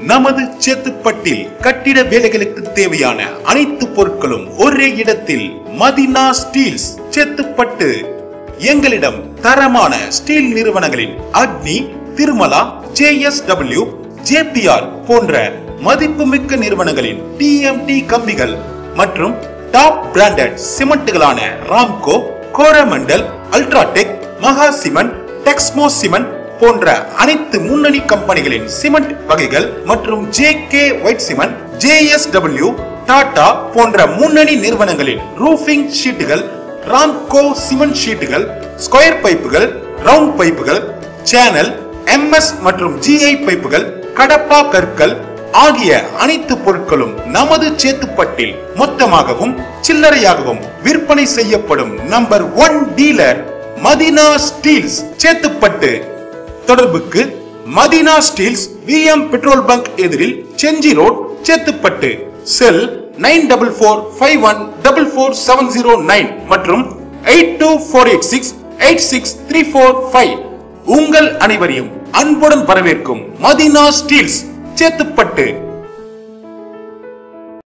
நமது சேத்துப்பட்டில் கட்டிட வேலைகளுக்கு தேவையான அனைத்து பொருட்களும் ஒரே இடத்தில் மதினா ஸ்டீல்ஸ் சேத்துப்பட்டு எங்களிடம் தரமான ஸ்டீல் நிறுவனங்களின் அக்னி திருமலா ஜேஎஸ்டபிள்யூ ஜேபிஆர் போன்ற மதிப்புமிக்க நிறுவனங்களின் டிஎம்டி கம்பிகள் மற்றும் டாப் பிராண்டட் சிமெண்ட்டுகளான ராம்கோ கோரமண்டல் அல்ட்ராடெக் மகா சிமெண்ட் டெக்ஸ்மோ சிமெண்ட் போன்ற அனைத்து முன்னணி கம்பெனிகளின் சிமெண்ட் வகைகள் மற்றும் J K white cement JSW Tata போன்ற முன்னணி நிறுவனங்களின் ரூஃபிங் ஷீட்டுகள் ராம்கோ சிமெண்ட் ஷீட்டுகள் ஸ்கொயர் பைப்புகள் ரவுண்ட் பைப்புகள் சேனல் எம்எஸ் மற்றும் ஜிஐ பைப்புகள் கடப்பா கற்கள் ஆகிய அனைத்து பொருட்களும் நமது சேத்துப்பட்டில் மொத்தமாகவும் சில்லறையாகவும் விற்பனை செய்யப்படும் number one dealer Madina steels Chetpet தொடர்புக்கு Madina steels VM petrol bunk எதிரில் Gingee road Chetpet cell nine double four five one double four seven zero nine மற்றும் eight two four eight six eight six three four five உங்கள் அனைவரையும் அன்புடன் வரவேற்கும் மதினா ஸ்டீல்ஸ் சேத்துப்பட்டு